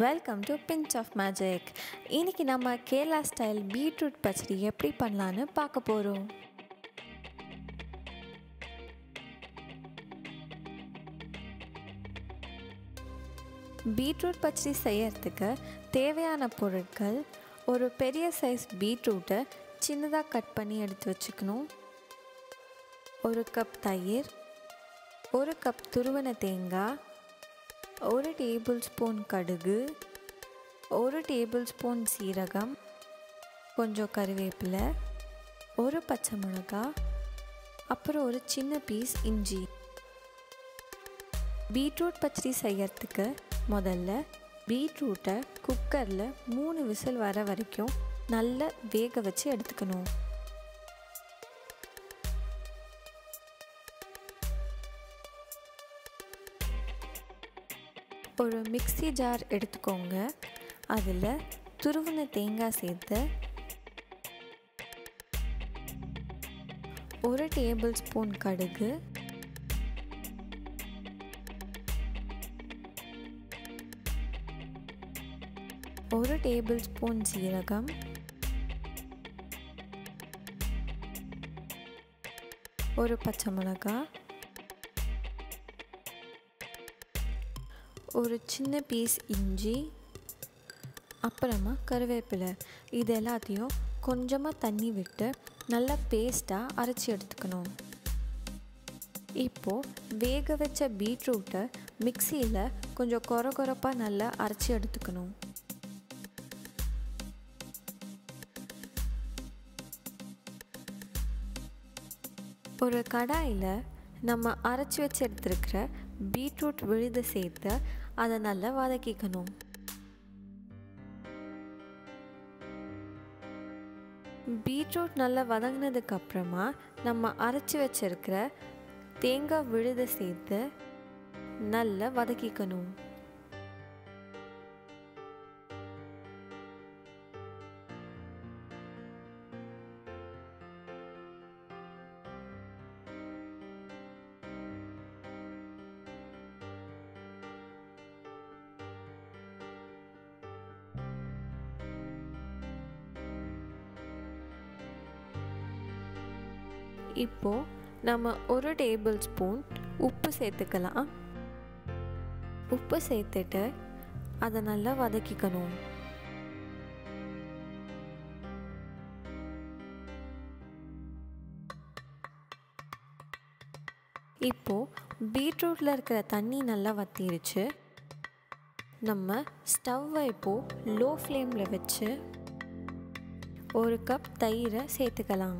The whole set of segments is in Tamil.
welcome to pinch of magic இன்னைக்கு நம்ம கேரளா ஸ்டைல் பீட்ரூட் பச்சடி எப்படி பண்ணலான்னு பார்க்க போகிறோம் பீட்ரூட் பச்சடி செய்யறதுக்கு தேவையான பொருட்கள் ஒரு பெரிய சைஸ் பீட்ரூட்டை சின்னதாக கட் பண்ணி எடுத்து வச்சுக்கணும் ஒரு கப் தயிர் ஒரு கப் துருவன தேங்காய் ஒரு டேபிள் ஸ்பூன் கடுகு ஒரு டேபிள் ஸ்பூன் சீரகம் கொஞ்சம் கருவேப்பிலை ஒரு பச்சை மிளகாய் அப்புறம் ஒரு சின்ன பீஸ் இஞ்சி பீட்ரூட் பச்சடி செய்யறதுக்கு முதல்ல பீட்ரூட்டை குக்கரில் மூணு விசில் வர வரைக்கும் நல்லா வேக வச்சு எடுத்துக்கணும் ஒரு மிக்ஸி ஜார் எடுத்துக்கோங்க அதில் துருவின தேங்காய் சேர்த்து ஒரு டேபிள் ஸ்பூன் கடுகு ஒரு டேபிள் ஸ்பூன் சீரகம் ஒரு பச்சை மிளகாய் ஒரு சின்ன பீஸ் இஞ்சி அப்புறமா கருவேப்பிலை இது எல்லாத்தையும் கொஞ்சமாக தண்ணி விட்டு நல்லா பேஸ்ட்டாக அரைச்சி எடுத்துக்கணும் இப்போது வேக வச்ச பீட்ரூட்டை மிக்சியில் கொஞ்சம் கொர கொரப்பாக நல்லா அரைச்சி எடுத்துக்கணும் ஒரு கடாயில் நம்ம அரைச்சி வச்சு எடுத்துருக்கிற பீட்ரூட் விழுது சேர்த்து அதை நல்லா வதக்கிக்கணும் பீட்ரூட் நல்லா வதங்கினதுக்கு அப்புறமா நம்ம அரைச்சி வச்சிருக்கிற தேங்காய் விழுதை சேர்த்து நல்லா வதக்கிக்கணும் இப்போது நம்ம ஒரு டேபிள் ஸ்பூன் உப்பு சேர்த்துக்கலாம் உப்பு சேர்த்துட்டு அதை நல்லா வதக்கிக்கணும் இப்போது பீட்ரூட்டில் இருக்கிற தண்ணி நல்லா வத்திருச்சு நம்ம ஸ்டவ்வை இப்போது லோ ஃப்ளேமில் வச்சு ஒரு கப் தயிரை சேர்த்துக்கலாம்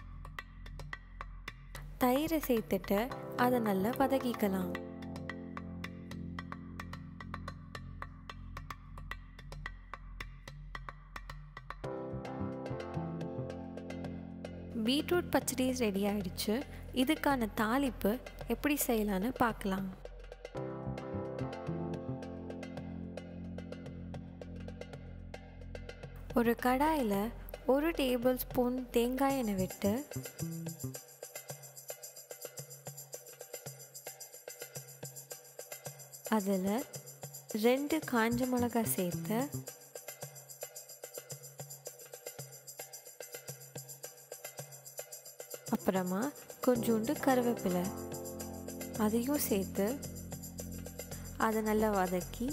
தயிரை சேர்த்துட்டு அதை நல்லா வதக்கிக்கலாம் பீட்ரூட் பச்சடி ரெடி ஆயிடுச்சு இதுக்கான தாளிப்பு எப்படி செய்யலான்னு பார்க்கலாம் ஒரு கடாயில் ஒரு டேபிள் ஸ்பூன் தேங்காய் எண்ணெய் விட்டு அதில் ரெண்டு காஞ்ச மிளகாய் சேர்த்து அப்புறமா கொஞ்சோண்டு கருவேப்பிலை அதையும் சேர்த்து அதை நல்லா வதக்கி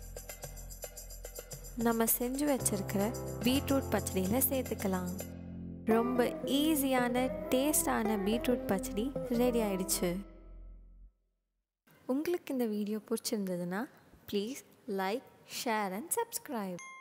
நம்ம செஞ்சு வச்சிருக்கிற பீட்ரூட் பச்சடியில் சேர்த்துக்கலாம் ரொம்ப ஈஸியான டேஸ்டான பீட்ரூட் பச்சடி ரெடி ஆயிடுச்சு உங்களுக்கு இந்த வீடியோ பிடிச்சிருந்ததுன்னா please like share and subscribe